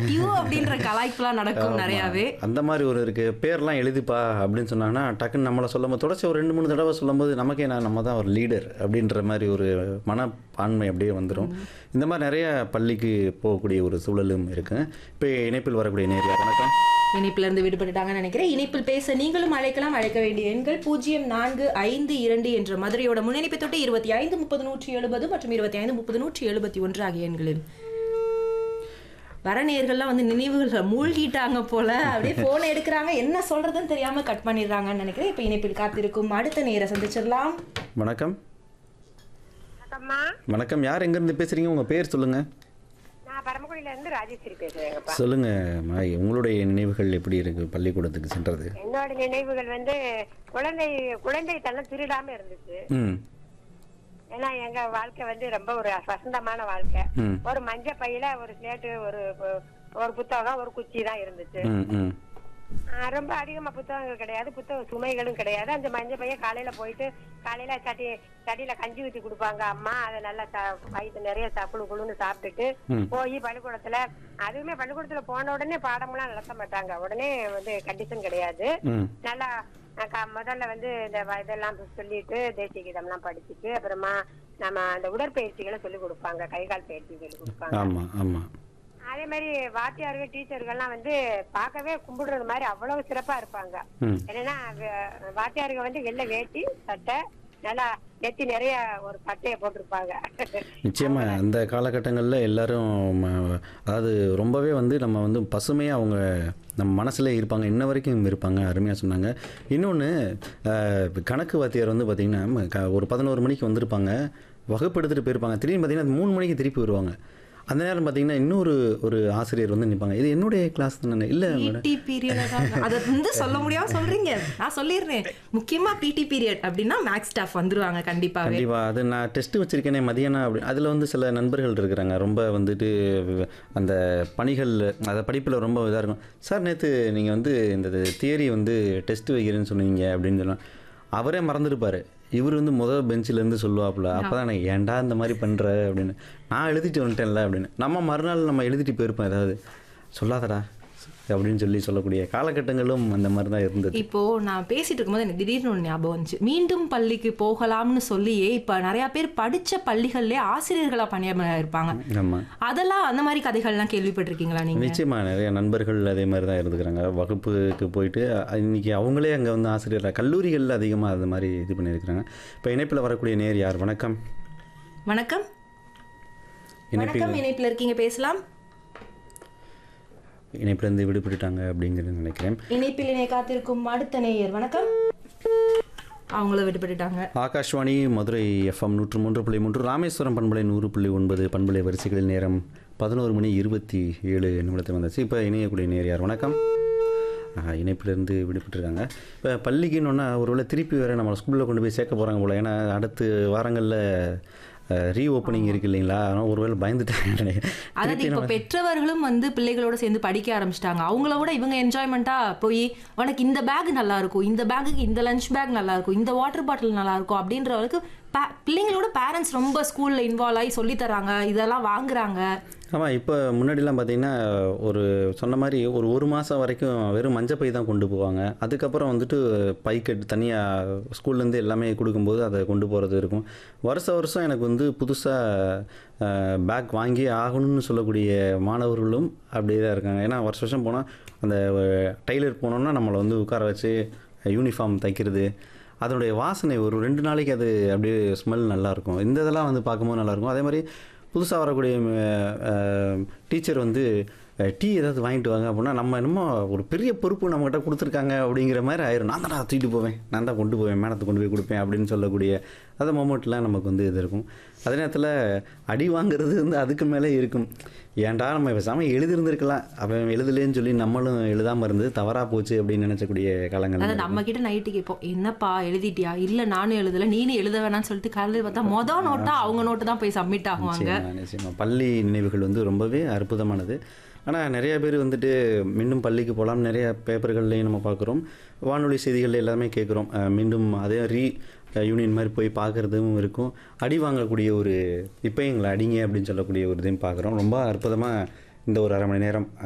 Due அப்படின்ற கலாய்ப்புலாம் நடக்கும் ஆமா. நிறையாவே அந்த மாதிரி ஒரு இருக்கு பேர்லாம் எழுதிப்பா அப்படின்னு சொன்னாங்கன்னா டக்குன்னு நம்மளை சொல்லும்போது தொடர்ச்சி ஒரு ரெண்டு மூணு தடவை சொல்லும்போது நமக்கே நான் நம்ம தான் ஒரு லீடர் அப்படின்ற மாதிரி ஒரு மனப்பான்மை அப்படியே வந்துடும் இந்த மாதிரி நிறைய பள்ளிக்கு போகக்கூடிய ஒரு சூழலும் இருக்கு இப்போ இணைப்பில் வரக்கூடிய நேரில் வணக்கம் இணைப்புல இருந்து விடுபட்டுட்டாங்கன்னு நினைக்கிறேன் இணைப்பில் பேச நீங்களும் அழைக்கலாம் அழைக்க வேண்டிய எண்கள் பூஜ்ஜியம் நான்கு ஐந்து இரண்டு என்ற மதுரையோட முன்னணிப்பை தொட்டு இருபத்தி ஐந்து முப்பது நூற்றி எழுபது மற்றும் இருபத்தி ஐந்து முப்பது நூற்றி எழுபத்தி ஒன்று ஆகிய எண்களில் வர நேர்கள்லாம் வந்து நினைவுகளை மூழ்கிட்டாங்க போல அப்படியே போன் எடுக்கிறாங்க என்ன சொல்றதுன்னு தெரியாம கட் பண்ணிடுறாங்கன்னு நினைக்கிறேன் இப்ப இணைப்பில் காத்திருக்கும் அடுத்த நேர சந்திச்சிடலாம் வணக்கம் வணக்கம்மா வணக்கம் யார் எங்கேருந்து பேசுறீங்க உங்கள் பேர் சொல்லுங்க நான் பரமக்குடியில இருந்து ராஜேஸ்வரி பேசுறேங்கப்பா சொல்லுங்க மாய் உங்களுடைய நினைவுகள் எப்படி இருக்கு பள்ளிக்கூடத்துக்கு சென்றது என்னோட நினைவுகள் வந்து குழந்தை குழந்தைத்தனம் திருடாம இருந்துச்சு ம் ஏன்னா எங்க வாழ்க்கை வந்து ரொம்ப ஒரு வசந்தமான வாழ்க்கை ம் ஒரு மஞ்ச பையில ஒரு ஸ்லேட்டு ஒரு ஒரு புத்தகம் ஒரு குச்சி தான் இருந்துச்சு ம் ம் ஆஹ் ரொம்ப அதிகமா புத்தகங்கள் கிடையாது புத்தக சுமைகளும் கிடையாது அந்த மஞ்ச பையன் காலையில போயிட்டு காலையில சட்டி சட்டியில கஞ்சி ஊத்தி கொடுப்பாங்க அம்மா அதை நல்லா சா- வயித்து நிறைய சாப்பிடு குழுன்னு சாப்பிட்டுட்டு ம். போய் பள்ளிக்கூடத்துல அதுவுமே பள்ளிக்கூடத்துல போன உடனே பாடம்லாம் நடத்த மாட்டாங்க உடனே வந்து கண்டிஷன் கிடையாது ம் நல்லா அஹ் க- முதல்ல வந்து இந்த வ- இதெல்லாம் சொல்லிட்டு தேசிய கீதம்லாம் படிச்சுட்டு அப்புறமா நம்ம அந்த உடற்பயிற்சிகளை சொல்லி கொடுப்பாங்க கை கால் பயிற்சி சொல்லி கொடுப்பாங்க ஆமாம் ஆமாம் அதே மாதிரி வாத்தியார்கள் டீச்சர்கள்லாம் வந்து பார்க்கவே கும்பிடுறது மாதிரி அவ்வளவு சிறப்பா இருப்பாங்க ம் என்னன்னா வ- வாத்தியார்கள் வந்து வெள்ளை வேட்டி சட்டை நல்லா நெத்தி நிறைய ஒரு பட்டையை போட்டிருப்பாங்க நிச்சயமா அந்த காலகட்டங்களில் எல்லாரும் ம- அதாவது ரொம்பவே வந்து நம்ம வந்து பசுமையாக அவங்க நம்ம மனசுல இருப்பாங்க இன்ன வரைக்கும் இருப்பாங்க அருமையாக சொன்னாங்க இன்னொன்று கணக்கு வாத்தியார் வந்து பார்த்திங்கன்னா க- ஒரு பதினோரு மணிக்கு வந்திருப்பாங்க வகுப்பு எடுத்துகிட்டு போயிருப்பாங்க திடீர்னு பார்த்தீங்கன்னா மூணு மணிக்கு திருப்பி வருவாங்க அந்த நேரம் பார்த்தீங்கன்னா இன்னொரு ஒரு ஆசிரியர் வந்து நிற்பாங்க இது என்னுடைய கிளாஸ் தானே இல்லை பிடி பீரியட் அதை வந்து சொல்ல முடியாம சொல்றீங்க நான் சொல்லிடுறேன் முக்கியமா பிடி பீரியட் அப்படின்னா மேக்ஸ் ஸ்டாஃப் வந்துருவாங்க கண்டிப்பாவே கண்டிப்பா அது நான் டெஸ்ட் வச்சிருக்கேனே மதியானம் அப்படி அதில் வந்து சில நண்பர்கள் இருக்கிறாங்க ரொம்ப வந்துட்டு அந்த பணிகள் அதை படிப்பில் ரொம்ப இதாக இருக்கும் சார் நேற்று நீங்கள் வந்து இந்த தியரி வந்து டெஸ்ட் வைக்கிறேன்னு சொன்னீங்க அப்படின்னு சொல்லலாம் அவரே மறந்துருப்பார் இவர் வந்து முதல் பெஞ்சிலேருந்து சொல்லுவாப்புல அப்போ தான் எனக்கு ஏன்டா இந்த மாதிரி பண்ணுற அப்படின்னு நான் எழுதிட்டு வந்துட்டேன்ல அப்படின்னு நம்ம மறுநாள் நம்ம எழுதிட்டு போயிருப்போம் ஏதாவது சொல்லாதடா அப்படின்னு சொல்லி சொல்லக்கூடிய காலகட்டங்களும் அந்த மாதிரி தான் இருந்தது இப்போ நான் பேசிட்டு இருக்கும்போது எனக்கு திடீர்னு ஒரு ஞாபகம் வந்துச்சு மீண்டும் பள்ளிக்கு போகலாம்னு சொல்லியே இப்ப நிறைய பேர் படிச்ச பள்ளிகள்லயே ஆசிரியர்களா பணியாம இருப்பாங்க ஆமாம் அதெல்லாம் அந்த மாதிரி கதைகள்லாம் கேள்விப்பட்டிருக்கீங்களா நீங்க நிச்சயமா நிறைய நண்பர்கள் அதே மாதிரி தான் இருந்துக்கிறாங்க வகுப்புக்கு போயிட்டு அ- இன்னைக்கு அவங்களே அங்கே வந்து ஆசிரியர் கல்லூரிகளில் அதிகமாக அது மாதிரி இது பண்ணியிருக்கிறாங்க இப்போ இணைப்பில் வரக்கூடிய நேர் யார் வணக்கம் வணக்கம் இணைப்பில் வணக்கம் இணைப்புல இருக்கீங்க பேசலாம் இணைப்பிலேருந்து விடுபட்டுட்டாங்க அப்படிங்கிறது நினைக்கிறேன் இணைப்பில் இணை காத்திருக்கும் அடுத்த நேயர் வணக்கம் அவங்கள விடுபட்டுட்டாங்க ஆகாஷ்வாணி மதுரை எஃப்எம் நூற்று மூன்று புள்ளி மூன்று ராமேஸ்வரம் பண்பலை நூறு புள்ளி ஒன்பது பண்பலை வரிசைகளில் நேரம் பதினோரு மணி இருபத்தி ஏழு நிமிடத்தில் வந்தாச்சு இப்போ இணையக்கூடிய நேர் யார் வணக்கம் ஆஹா, இணைப்பிலிருந்து விடுபட்டுருக்காங்க இப்போ பள்ளிக்குன்னு ஒருவேளை திருப்பி வேறு நம்ம ஸ்கூலில் கொண்டு போய் சேர்க்க போகிறாங்க போல் ஏன்னா அடுத்த வாரங்களில் ரீ ஓப்பனிங் இருக்கு இல்லைங்களா ஆனால் ஒருவேளை பயந்துட்டாங்க நினைக்கிறேன். அதாவது திருப்பி இப்போ நம்ம பெற்றவர்களும் வந்து பிள்ளைகளோட சேர்ந்து படிக்க ஆரம்பிச்சிட்டாங்க அவங்கள விட இவங்க என்ஜாய்மெண்ட்டா போய் உனக்கு இந்த பேக் நல்லா இருக்கும் இந்த பேக்குக்கு இந்த லஞ்ச் பேக் நல்லா இருக்கும் இந்த வாட்டர் பாட்டில் நல்லா இருக்கும் அப்படின்ற அளவுக்கு pa- பிள்ளைங்களோட பேரண்ட்ஸ் ரொம்ப ஸ்கூல்ல இன்வால்வ் ஆகி சொல்லி தராங்க இதெல்லாம் வாங்குறாங்க ஆமாம் இப்போ முன்னாடிலாம் பார்த்தீங்கன்னா ஒரு சொன்ன மாதிரி ஒரு ஒரு மாதம் வரைக்கும் வெறும் மஞ்சள் பை தான் கொண்டு போவாங்க அதுக்கப்புறம் வந்துட்டு பைக்கெட் தனியாக ஸ்கூல்லேருந்து எல்லாமே கொடுக்கும்போது அதை கொண்டு போகிறது இருக்கும் வருஷ வருஷம் எனக்கு வந்து புதுசாக பேக் வாங்கி ஆகணும்னு சொல்லக்கூடிய மாணவர்களும் அப்படியே தான் இருக்காங்க ஏன்னா வருஷ வருஷம் போனால் அந்த டெய்லர் போனோம்னா நம்மளை வந்து உட்கார வச்சு யூனிஃபார்ம் தைக்கிறது அதனுடைய வாசனை ஒரு ரெண்டு நாளைக்கு அது அப்படியே ஸ்மெல் நல்லாயிருக்கும் இந்த இதெல்லாம் வந்து பார்க்கும்போது நல்லாயிருக்கும் அதே மாதிரி புதுசாக வரக்கூடிய டீச்சர் வந்து டீ ஏதாவது வாங்கிட்டு வாங்க அப்படின்னா நம்ம என்னமோ ஒரு பெரிய பொறுப்பு நம்மகிட்ட கொடுத்துருக்காங்க அப்படிங்கிற மாதிரி ஆயிரும் நான் தான் தூக்கிட்டு போவேன் நான் தான் கொண்டு போவேன் மேடத்தை கொண்டு போய் கொடுப்பேன் அப்படின்னு சொல்லக்கூடிய அந்த மொமெண்ட்லாம் நமக்கு வந்து இது இருக்கும் அதே நேரத்தில் அடி வாங்குறது வந்து அதுக்கு மேலே இருக்கும் ஏன்டா நம்ம பேசாமல் எழுதிருந்திருக்கலாம் அவன் எழுதலேன்னு சொல்லி நம்மளும் எழுதாமல் இருந்து தவறாக போச்சு அப்படின்னு நினச்சக்கூடிய காலங்கள் அதாவது நம்ம கிட்ட நைட்டு கேட்போம் என்னப்பா எழுதிட்டியா இல்ல நானும் எழுதல நீனும் எழுத வேணாம்னு சொல்லிட்டு காலையில் பார்த்தா மொதல் நோட்டா அவங்க நோட்டு தான் போய் சப்மிட் ஆகுவாங்க நிச்சயமா நிச்சயமா பள்ளி நினைவுகள் வந்து ரொம்பவே அற்புதமானது ஆனால் நிறைய பேர் வந்துட்டு மீண்டும் பள்ளிக்கு போகலாம் நிறைய பேப்பர்கள்லையும் நம்ம பார்க்குறோம் வானொலி செய்திகள் எல்லாமே கேட்குறோம் அஹ் மீண்டும் அதே ரீ யூனியன் மாதிரி போய் பார்க்குறதும் இருக்கும் அடி வாங்கக்கூடிய ஒரு இப்போ எங்களை அடிங்க அப்படின்னு சொல்லக்கூடிய ஒரு இதையும் பார்க்குறோம் ரொம்ப அற்புதமாக இந்த ஒரு அரை மணி நேரம்